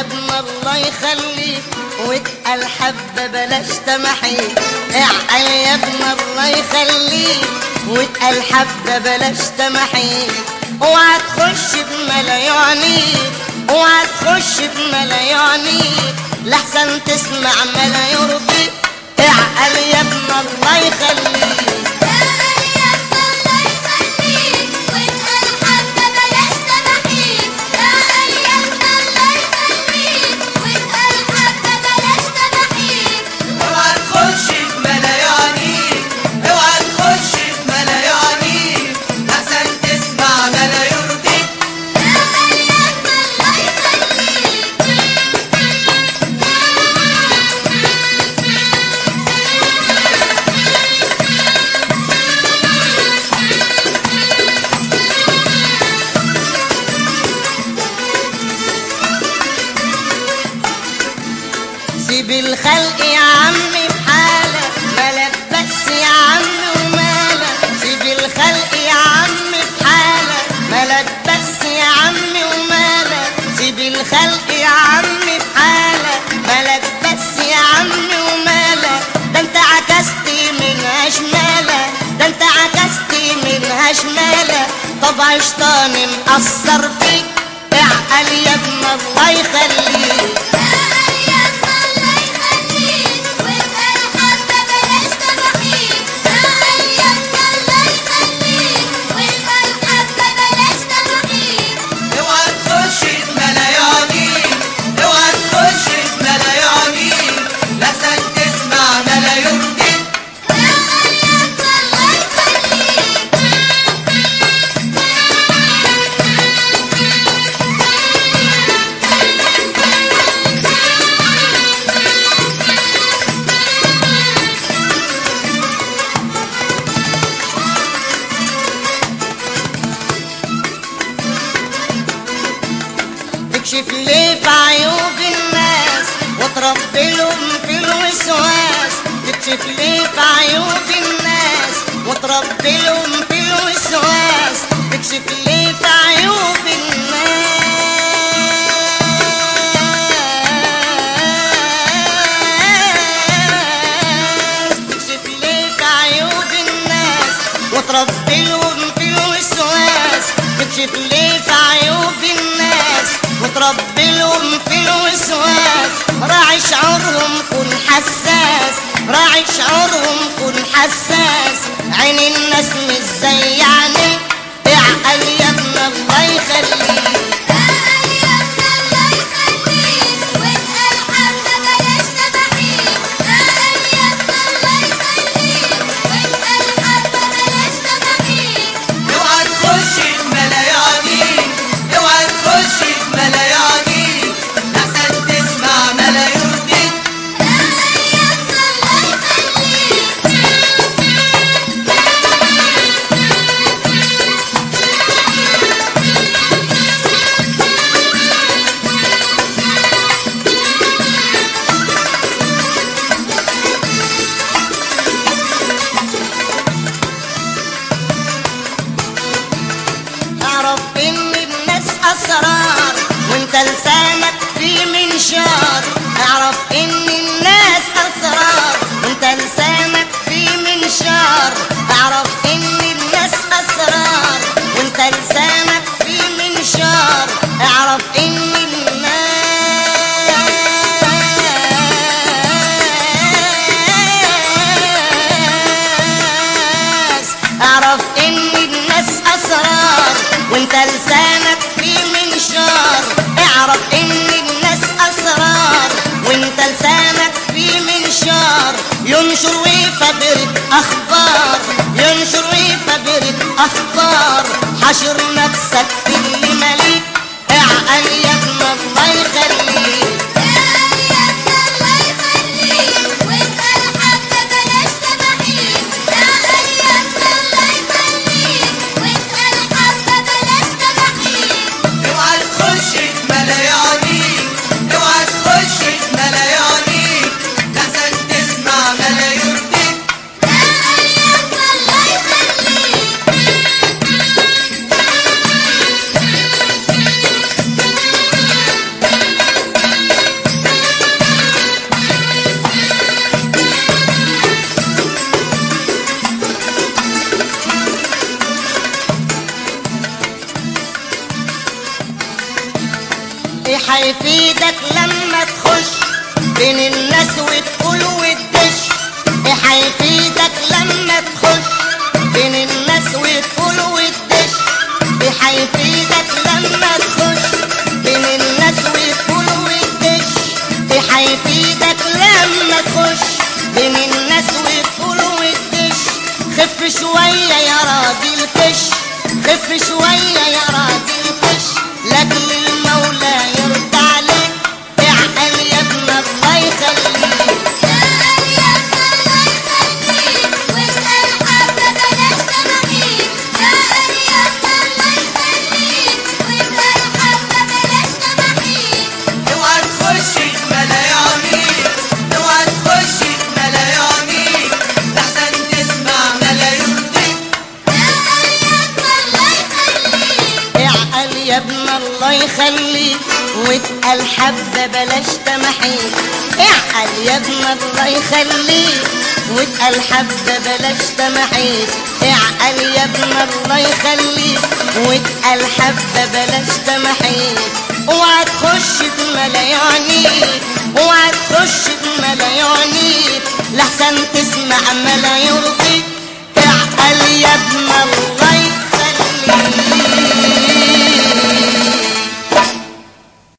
ابن الله يخليك واتقل حبة بلاش تمحيك اعقل يا ابن الله يخليك واتقل حبة بلاش تمحيك اوعى تخش بملا يعنيك اوعى تخش بملا يعنيك لحسن تسمع ملا يرضيك اعقل يا ابن الله يخليك اوعى تخش في ملايانيك اوعى تخش في ملايانيك احسن تسمع ما لا يرضيك سيب الخلق يا عمي بحالك مالك بس يا عمي ومالك سيب الخلق يا عمي بحالك مالك بس يا عمي ومالك سيب الخلق يا عمي بحالك مالك بس يا عمي ومالك ده انت عكست منها شمالك ده انت عكست منها شمالك طبع شيطاني مأثر فيك اعقل يا ابن الله يخليك اوعى تخش في ملايانيك اوعى تخش في ملايانيك لحسن تسمع ما لا يرضيك تكشف ليه في عيوب الناس وتربي لهم في الوسواس تكشف ليه في عيوب الناس وتربي لهم في الوسواس تكشف ليه في عيوب الناس تكشف ليه في عيوب الناس وتربي لهم في الوسواس تكشف ليه في عيوب الناس وتربي لهم في الوسواس راعي شعورهم كن حساس راعي شعورهم كن حساس عين الناس مش زي يعني اعقل يا ابن الله يخليك اوعى تخش في ملايانيك اوعى تخش في ملايانيك احسن تسمع ما لا يرضيك اعرف ان الناس اسرار وانت لسانك فيه منشار اعرف ان الناس اسرار وانت لسانك فيه منشار اعرف ان الناس اسرار وانت لسانك فيه منشار اعرف ان الناس اعرف ان الناس اسرار وانت لسانك فيه منشار اعرف ان الناس اسرار وانت لسانك فيه منشار ينشر ويفبرك اخبار ينشر ويفبرك اخبار حشر نفسك في اللي مليك اعقل يا ابن الله يخليك اوعى تخش في ملايانيك اوعى تخش في ملايانيك لحسن تسمع ما لا يرضيك الله يخليك حيفيدك لما تخش بين الناس وتقول وتدش ايه حيفيدك لما تخش بين الناس وتقول وتدش ايه حيفيدك لما تخش بين الناس وتقول وتدش ايه حيفيدك لما تخش بين الناس وتقول وتدش خف شوية يا راجل فش خف شوية يا راجل فش لاجل المولى يرضى عليك اعقل يا ابن الله يخليك اوعى تخش ملاياني اوعى تخش ملاياني لحسن تسمع ملايوني اعقل يا ابن الله يخليك واتقل حبة بلاش تمحيك اعقل يا ابن الله يخليك واتقل حبة بلاش تمحيك اعقل يا ابن الله يخليك واتقل حبة بلاش تمحيك اوعى تخش بملايانيك اوعى تخش بملايانيك لحسن تسمع ملايون